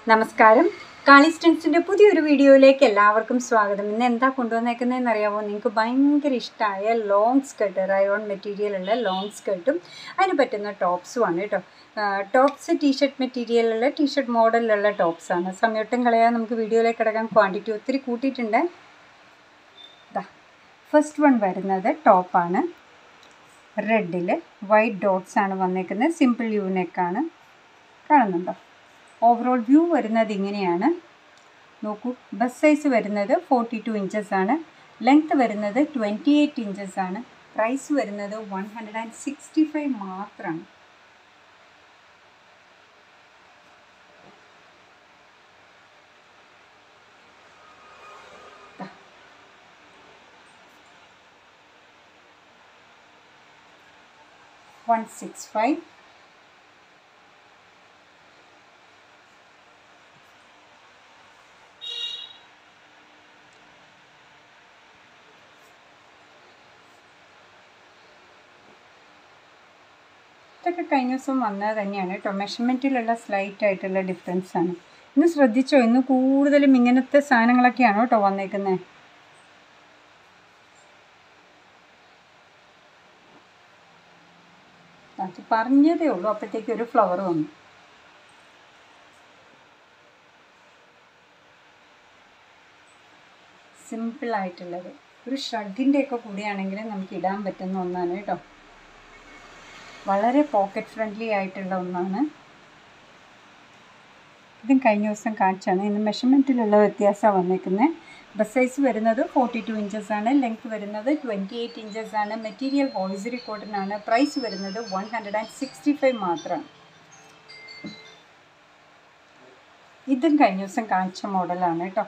നമസ്കാരം കാളിസ്റ്റൻസിൻ്റെ പുതിയൊരു വീഡിയോയിലേക്ക് എല്ലാവർക്കും സ്വാഗതം ഇന്ന് എന്താ കൊണ്ടുവന്നേക്കുന്നതെന്ന് അറിയാമോ നിങ്ങൾക്ക് ഭയങ്കര ഇഷ്ടമായ ലോങ് സ്കർട്ട് റയോൺ മെറ്റീരിയലുള്ള ലോങ് സ്കർട്ടും അതിന് പറ്റുന്ന ടോപ്സുമാണ് കേട്ടോ ടോപ്സ് ടീഷർട്ട് മെറ്റീരിയലുള്ള ടീഷർട്ട് മോഡലിലുള്ള ടോപ്സാണ് സമയൊട്ടും കളയാതെ നമുക്ക് വീഡിയോയിലേക്ക് കിടക്കാൻ ക്വാണ്ടിറ്റി ഒത്തിരി കൂട്ടിയിട്ടുണ്ട് ദാ ഫസ്റ്റ് വൺ വരുന്നത് ടോപ്പാണ് റെഡിൽ വൈറ്റ് ഡോട്ട്സ് ആണ് വന്നേക്കുന്നത് സിമ്പിൾ യു നെക്കാണ് കാണുന്നുണ്ടോ ഓവറോൾ വ്യൂ വരുന്നത് ഇങ്ങനെയാണ് നോക്കൂ ബസ് സൈസ് വരുന്നത് ഫോർട്ടി ടു ഇഞ്ചസ് ആണ് ലെങ്ത് വരുന്നത് ട്വൻറ്റി എയ്റ്റ് ഇഞ്ചസ് ആണ് പ്രൈസ് വരുന്നത് one hundred and sixty five മാത്രമാണ് വൺ സിക്സ് ഫൈവ് ഇതൊക്കെ കഴിഞ്ഞ ദിവസം വന്നത് തന്നെയാണ് കേട്ടോ മെഷർമെൻറ്റിലുള്ള സ്ലൈറ്റ് ആയിട്ടുള്ള ഡിഫറൻസ് ആണ് ഇന്ന് ശ്രദ്ധിച്ചോ ഇന്ന് കൂടുതലും ഇങ്ങനത്തെ സാധനങ്ങളൊക്കെയാണ് കേട്ടോ വന്നേക്കുന്നത് അത് പറഞ്ഞതേ ഉള്ളൂ അപ്പോഴത്തേക്ക് ഒരു ഫ്ലവർ വന്നു സിമ്പിളായിട്ടുള്ളത് ഒരു ഷഡിൻ്റെ ഒക്കെ കൂടിയാണെങ്കിൽ നമുക്ക് ഇടാൻ പറ്റുന്ന ഒന്നാണ് കേട്ടോ വളരെ പോക്കറ്റ് ഫ്രണ്ട്ലി ആയിട്ടുള്ള ഒന്നാണ് ഇതും കഴിഞ്ഞ ദിവസം കാണിച്ചാണ് ഇന്ന് മെഷർമെൻറ്റിലുള്ള വ്യത്യാസമാണ് വന്നേക്കുന്നത് ബസ് സൈസ് വരുന്നത് ഫോർട്ടി ടു ഇഞ്ചസ് ആണ് ലെങ്ത് വരുന്നത് ട്വൻറ്റി എയ്റ്റ് ഇഞ്ചസ് ആണ് മെറ്റീരിയൽ വോയിസറി കോട്ടൺ ആണ് പ്രൈസ് വരുന്നത് one hundred and sixty five മാത്രമാണ് ഇതും കഴിഞ്ഞ ദിവസം കാണിച്ച മോഡലാണ് കേട്ടോ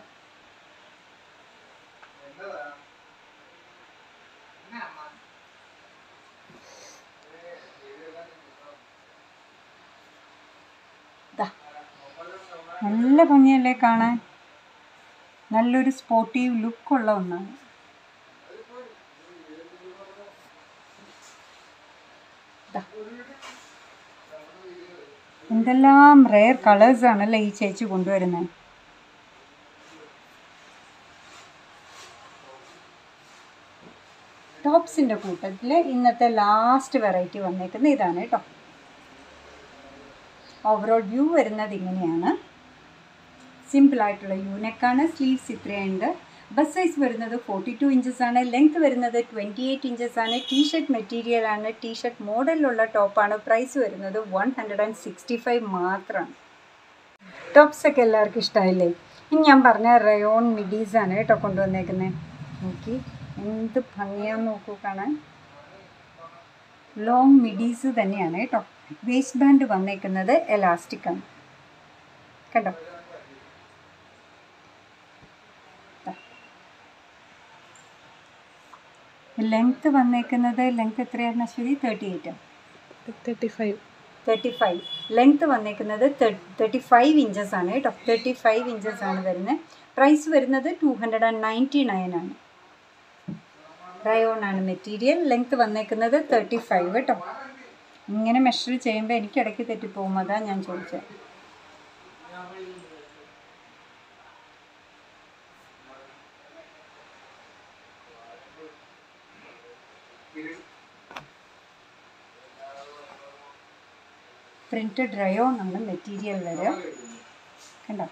നല്ല ഭംഗിയല്ലേ കാണാൻ നല്ലൊരു സ്പോർട്ടീവ് ലുക്കുള്ള ഒന്നാണ് എന്തെല്ലാം റെയർ കളേഴ്സ് ആണല്ലേ ഈ ചേച്ചി കൊണ്ടുവരുന്നത് ടോപ്സിൻ്റെ കൂട്ടത്തിൽ ഇന്നത്തെ ലാസ്റ്റ് വെറൈറ്റി വന്നേക്കുന്നത് ഇതാണ് കേട്ടോ ഓവറോൾ വ്യൂ വരുന്നത് ഇങ്ങനെയാണ് സിമ്പിളായിട്ടുള്ള യൂനെക്കാണ് സ്ലീവ്സ് ഇത്രയുണ്ട് ബസ് സൈസ് വരുന്നത് ഫോർട്ടി ടു ഇഞ്ചസ് ആണ് ലെങ്ത് വരുന്നത് ട്വൻറ്റി എയ്റ്റ് ഇഞ്ചസ് ആണ് ടീഷർട്ട് മെറ്റീരിയൽ ആണ് ടീഷർട്ട് മോഡലിലുള്ള ടോപ്പാണ് പ്രൈസ് വരുന്നത് one hundred and sixty five മാത്രമാണ് ടോപ്സ് ഒക്കെ എല്ലാവർക്കും ഇഷ്ടമായില്ലേ ഇനി ഞാൻ പറഞ്ഞ റയോൺ മിഡീസ് ആണ് കേട്ടോ കൊണ്ടുവന്നേക്കുന്നത് നോക്കി എന്ത് ഭംഗിയാന്ന് നോക്കൂ കാണാൻ ലോങ് മിഡീസ് തന്നെയാണ് കേട്ടോ വേസ്റ്റ് ബാൻഡ് വന്നേക്കുന്നത് എലാസ്റ്റിക് ആണ് കണ്ടോ ലെങ്ത് വന്നേക്കുന്നത് ലെങ്ത് എത്രയാണ് Aswathy thirty eight thirty five thirty five length വന്നേക്കുന്നത് തേർട്ടി ഫൈവ് ഇഞ്ചസ് ആണ് കേട്ടോ തേർട്ടി ഫൈവ് ഇഞ്ചസ് ആണ് വരുന്നത് പ്രൈസ് വരുന്നത് two hundred and ninety nine ആണ് റയോൺ ആണ് മെറ്റീരിയൽ ലെങ്ത് വന്നേക്കുന്നത് തേർട്ടി ഫൈവ് കേട്ടോ ഇങ്ങനെ മെഷർ ചെയ്യുമ്പോൾ എനിക്ക് ഇടയ്ക്ക് തെറ്റിപ്പോകും അതാ ഞാൻ ചോദിച്ചത് പ്രിൻറ്റഡ് റയോൺ ആണ് മെറ്റീരിയൽ വരെ കണ്ടോ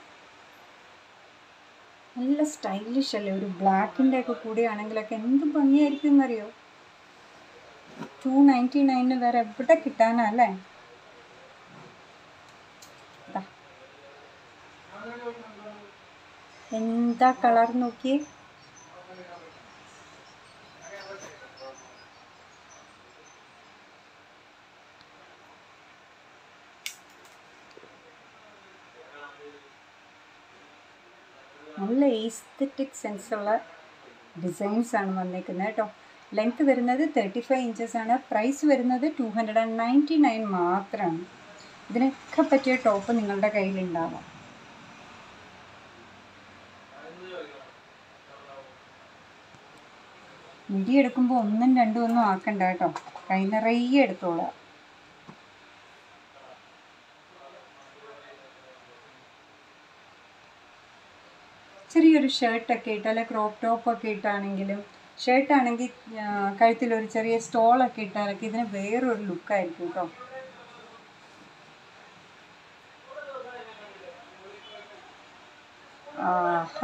നല്ല സ്റ്റൈലിഷ് അല്ലേ ഒരു ബ്ലാക്കിൻ്റെ ഒക്കെ കൂടിയാണെങ്കിലൊക്കെ എന്ത് ഭംഗിയായിരിക്കും എന്നറിയോ ടു നയൻറ്റി നയനിന് വേറെ എവിടെ കിട്ടാനാ അല്ലേ ദാ. എന്താ കളർ നോക്കിയേ നല്ല ഈസ്തറ്റിക് സെൻസുള്ള ഡിസൈൻസ് ആണ് വന്നേക്കുന്നത് കേട്ടോ ലെങ്ത് വരുന്നത് തേർട്ടി ഫൈവ് ഇഞ്ചസ് ആണ് പ്രൈസ് വരുന്നത് two hundred and ninety nine മാത്രമാണ് ഇതിനൊക്കെ പറ്റിയ ടോപ്പ് നിങ്ങളുടെ കയ്യിലുണ്ടാവാം മിടി എടുക്കുമ്പോൾ ഒന്നും രണ്ടും ഒന്നും ആക്കണ്ട കേട്ടോ കൈ നിറയെ എടുത്തോളാം ചെറിയൊരു ഷർട്ടൊക്കെ ഇട്ട് അല്ലെ ക്രോപ്പ് ടോപ്പൊക്കെ ഇട്ടാണെങ്കിലും ഷർട്ടാണെങ്കിൽ കഴുത്തിലൊരു ചെറിയ സ്റ്റോളൊക്കെ ഇട്ടാലൊക്കെ ഇതിന് വേറൊരു ലുക്കായിരിക്കും കേട്ടോ ആഹാ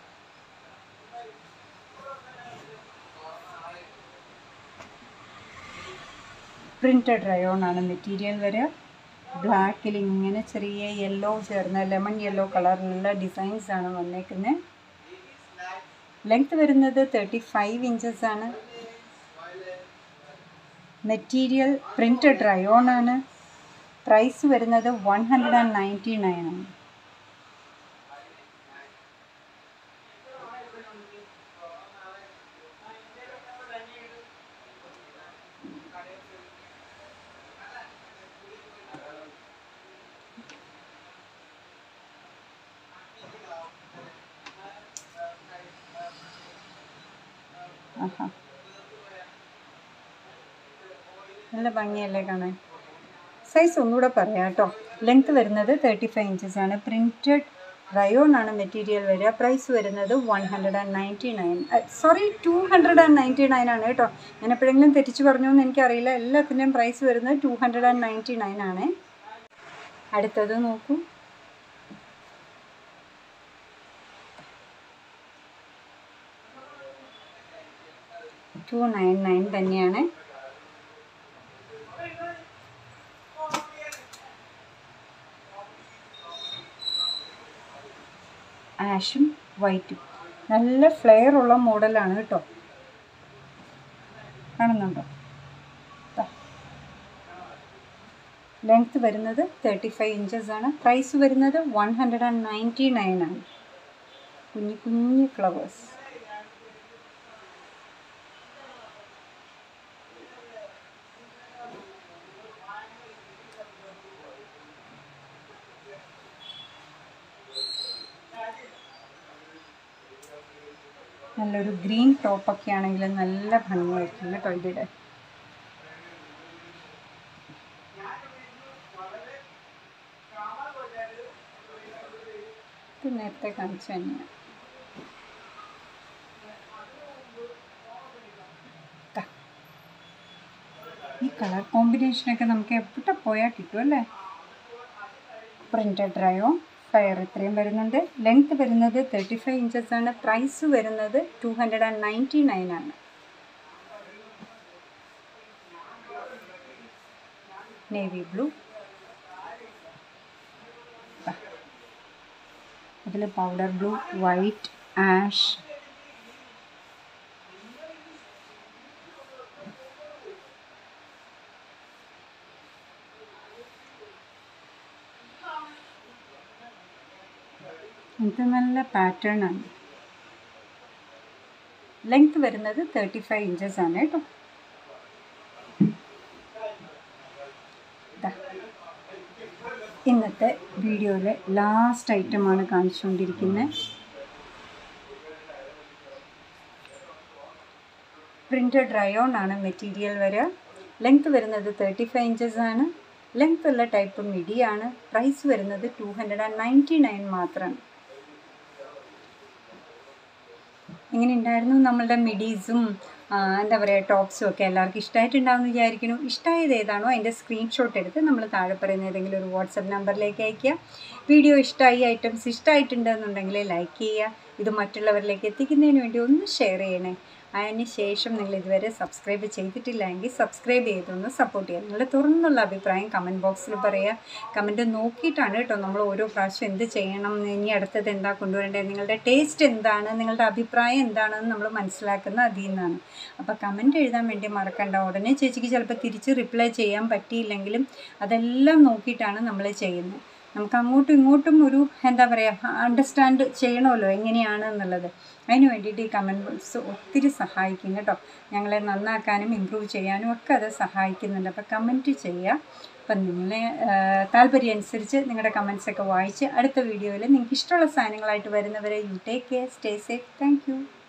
പ്രിൻറ്റഡ് റയോൺ ആണ് മെറ്റീരിയൽ വരിക ബ്ലാക്കിൽ ഇങ്ങനെ ചെറിയ യെല്ലോ ചേർന്ന ലെമൺ യെല്ലോ കളറിലുള്ള ഡിസൈൻസ് ആണ് വന്നേക്കുന്നത് ലെങ്ത് വരുന്നത് തേർട്ടി ഫൈവ് ഇഞ്ചസ് ആണ് മെറ്റീരിയൽ പ്രിൻറ്റഡ് റയോൺ ആണ് പ്രൈസ് വരുന്നത് one hundred and ninety nine ആണ് ആഹാ നല്ല ഭംഗിയല്ലേ കാണാൻ സൈസ് ഒന്നുകൂടെ പറയാം കേട്ടോ ലെങ്ത് വരുന്നത് തേർട്ടി ഫൈവ് ഇഞ്ചസ് ആണ് പ്രിൻറ്റഡ് റയോൺ ആണ് മെറ്റീരിയൽ വരിക പ്രൈസ് വരുന്നത് one hundred and ninety nine sorry two hundred and ninety nine ആണ് കേട്ടോ ഞാൻ എപ്പോഴെങ്കിലും തെറ്റിച്ച് പറഞ്ഞോ എന്ന് എനിക്കറിയില്ല എല്ലാത്തിൻ്റെയും പ്രൈസ് വരുന്നത് two hundred and ninety nine ആണ് അടുത്തത് നോക്കൂ ടു നയൻ നയൻ തന്നെയാണ് ആഷും വൈറ്റും നല്ല ഫ്ലെയർ ഉള്ള മോഡലാണ് കേട്ടോ കാണുന്നുണ്ടോ ലെങ്ത് വരുന്നത് തേർട്ടി ഫൈവ് ഇഞ്ചസ് ആണ് പ്രൈസ് വരുന്നത് one hundred and ninety nine ആണ് കുഞ്ഞു കുഞ്ഞു ഫ്ലവേഴ്സ് നല്ലൊരു ഗ്രീൻ ടോപ്പൊക്കെ ആണെങ്കിൽ നല്ല ഭംഗിയായിരിക്കും കേട്ടോ ഇതിടെ ഇത് നേരത്തെ കാണിച്ചു തന്നെയാണ് ദാ. ഈ കളർ കോമ്പിനേഷനൊക്കെ നമുക്ക് എവിടെ പോയാൽ കിട്ടും അല്ലേ പ്രിൻറ്റഡ് ഡ്രയോ ഫയർ ഇത്രയും വരുന്നുണ്ട് ലെങ്ത് വരുന്നത് തേർട്ടി ഫൈവ് ഇഞ്ചസ് ആണ് പ്രൈസ് വരുന്നത് two hundred and ninety nine ആണ് നേവി ബ്ലൂ അതിൽ പൗഡർ ബ്ലൂ വൈറ്റ് ആഷ് ഇത് നല്ല പാറ്റേൺ ആണ് ലെങ്ത് വരുന്നത് തേർട്ടി ഫൈവ് ഇഞ്ചസ് ആണ് കേട്ടോ ദാ. ഇന്നത്തെ വീഡിയോയിലെ ലാസ്റ്റ് ഐറ്റമാണ് കാണിച്ചുകൊണ്ടിരിക്കുന്നത് പ്രിൻറ്റഡ് റയോൺ ആണ് മെറ്റീരിയൽ വരിക ലെങ്ത് വരുന്നത് തേർട്ടി ഫൈവ് ഇഞ്ചസ് ആണ് ലെങ്ത് ഉള്ള ടൈപ്പ് മിഡിയാണ് പ്രൈസ് വരുന്നത് two hundred and ninety nine മാത്രമാണ് എങ്ങനെ ഉണ്ടായിരുന്നു നമ്മളുടെ മിഡീസും എന്താ പറയുക ടോപ്സും ഒക്കെ എല്ലാവർക്കും ഇഷ്ടമായിട്ടുണ്ടാവുമെന്ന് വിചാരിക്കുന്നു ഇഷ്ടമായത് ഏതാണോ അതിൻ്റെ സ്ക്രീൻഷോട്ട് എടുത്ത് നമ്മൾ താഴെ പറയുന്ന ഏതെങ്കിലും ഒരു വാട്സപ്പ് നമ്പറിലേക്ക് അയയ്ക്കുക വീഡിയോ ഇഷ്ടമായി ഐറ്റംസ് ഇഷ്ടമായിട്ടുണ്ടെന്നുണ്ടെങ്കിൽ ലൈക്ക് ചെയ്യുക ഇത് മറ്റുള്ളവരിലേക്ക് എത്തിക്കുന്നതിന് വേണ്ടി ഒന്ന് ഷെയർ ചെയ്യണേ അതിന് ശേഷം നിങ്ങൾ ഇതുവരെ സബ്സ്ക്രൈബ് ചെയ്തിട്ടില്ല എങ്കിൽ സബ്സ്ക്രൈബ് ചെയ്തൊന്ന് സപ്പോർട്ട് ചെയ്യുക നിങ്ങളുടെ തുറന്നുള്ള അഭിപ്രായം കമൻറ്റ് ബോക്സിൽ പറയുക കമൻറ്റ് നോക്കിയിട്ടാണ് കേട്ടോ നമ്മൾ ഓരോ പ്രാവശ്യം എന്ത് ചെയ്യണം ഇനി അടുത്തത് എന്താ കൊണ്ടുവരേണ്ടത് നിങ്ങളുടെ ടേസ്റ്റ് എന്താണ് നിങ്ങളുടെ അഭിപ്രായം എന്താണെന്ന് നമ്മൾ മനസ്സിലാക്കുന്ന അതിൽ നിന്നാണ് അപ്പോൾ കമൻറ്റ് എഴുതാൻ വേണ്ടി മറക്കണ്ട ഉടനെ ചേച്ചിക്ക് ചിലപ്പോൾ തിരിച്ച് റിപ്ലൈ ചെയ്യാൻ പറ്റിയില്ലെങ്കിലും അതെല്ലാം നോക്കിയിട്ടാണ് നമ്മൾ ചെയ്യുന്നത് നമുക്ക് അങ്ങോട്ടും ഇങ്ങോട്ടും ഒരു എന്താ പറയുക അണ്ടർസ്റ്റാൻഡ് ചെയ്യണമല്ലോ എങ്ങനെയാണ് എന്നുള്ളത് അതിന് വേണ്ടിയിട്ട് ഈ കമൻറ്റ് ബോക്സ് ഒത്തിരി സഹായിക്കും കേട്ടോ ഞങ്ങളെ നന്നാക്കാനും ഇമ്പ്രൂവ് ചെയ്യാനും ഒക്കെ അത് സഹായിക്കുന്നുണ്ട് അപ്പോൾ കമൻറ്റ് ചെയ്യുക അപ്പം നിങ്ങളെ താല്പര്യം അനുസരിച്ച് നിങ്ങളുടെ കമൻസ് ഒക്കെ വായിച്ച് അടുത്ത വീഡിയോയിൽ നിങ്ങൾക്ക് ഇഷ്ടമുള്ള സാധനങ്ങളായിട്ട് വരുന്നവരെ you take care stay safe thank